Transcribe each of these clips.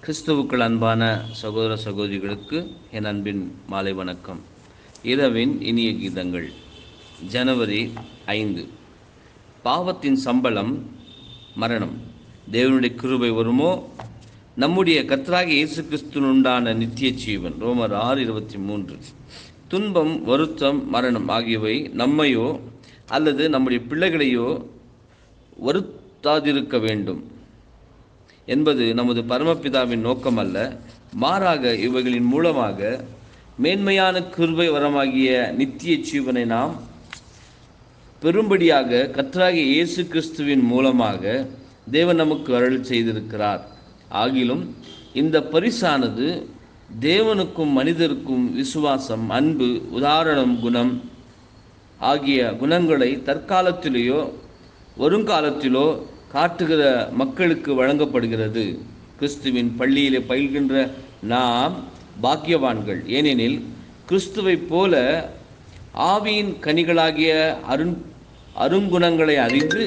கிறிஸ்துவுக்கள் அன்பான சகோதர சகோதரிகளுக்கு என் அன்பின் மாலை வணக்கம் இரவின் இனிய கீதங்கள் ஜனவரி ஐந்து பாவத்தின் சம்பளம் மரணம் தேவனுடைய கிருபை வருமோ நம்முடைய கர்த்தராகிய இயேசு கிறிஸ்துனுண்டான நித்திய ஜீவன் ரோமர் ஆறு இருபத்தி மூன்று துன்பம் வருத்தம் மரணம் ஆகியவை நம்மையோ அல்லது நம்முடைய பிள்ளைகளையோ வருத்தாதிருக்க வேண்டும் என்பது நமது பரமபிதாவின் நோக்கம் அல்ல மாறாக இவைகளின் மூலமாக மேன்மையான கிருபை வரமாகிய நித்திய ஜீவனை நாம் பெரும்படியாக கர்த்தராகிய இயேசு கிறிஸ்துவின் மூலமாக தேவன் நமக்கு அருள் செய்திருக்கிறார் ஆகிலும் இந்த பரிசானது தேவனுக்கும் மனிதருக்கும் விசுவாசம் அன்பு உதாரணம் குணம் ஆகிய குணங்களை தற்காலத்திலேயோ வருங்காலத்திலோ காட்டுகிற மக்களுக்கு வழங்கப்படுகிறது கிறிஸ்துவின் பள்ளியிலே பயில்கின்ற நாம் பாக்கியவான்கள் ஏனெனில் கிறிஸ்துவைப் போல ஆவியின் கனிகளாகிய அருண் அருங்குணங்களை அறிந்து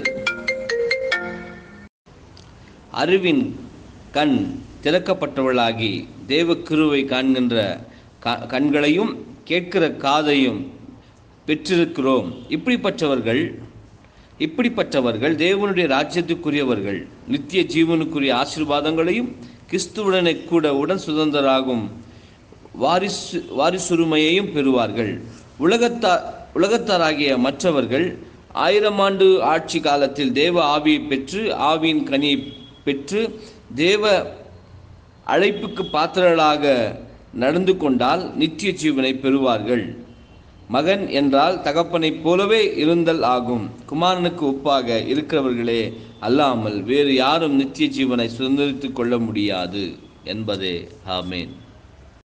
அறிவின் கண் திறக்கப்பட்டவளாகி தேவ கிருவை காண்கின்ற க- கண்களையும் கேட்கிற காதையும் பெற்றிருக்கிறோம் இப்படிப்பட்டவர்கள் இப்படிப்பட்டவர்கள் தேவனுடைய ராஜ்யத்துக்குரியவர்கள் நித்திய ஜீவனுக்குரிய ஆசீர்வாதங்களையும் கிறிஸ்துவுடனே கூட உடன் சுதந்திராகும் வாரிசு வாரிசுரிமையையும் பெறுவார்கள் உலகத்தார் உலகத்தாராகிய மற்றவர்கள் ஆயிரம் ஆண்டு ஆட்சி காலத்தில் தேவ ஆவியை பெற்று ஆவியின் கனியை பெற்று தேவ அழைப்புக்கு பாத்திரர்களாக நடந்து கொண்டால் நித்திய ஜீவனை பெறுவார்கள் மகன் என்றால் தகப்பனைப் போலவே இருந்தல் ஆகும் குமாரனுக்கு ஒப்பாக இருக்கிறவர்களே அல்லாமல் வேறு யாரும் நித்திய ஜீவனை சுதந்திரித்துக் கொள்ள முடியாது என்பதே ஆமேன்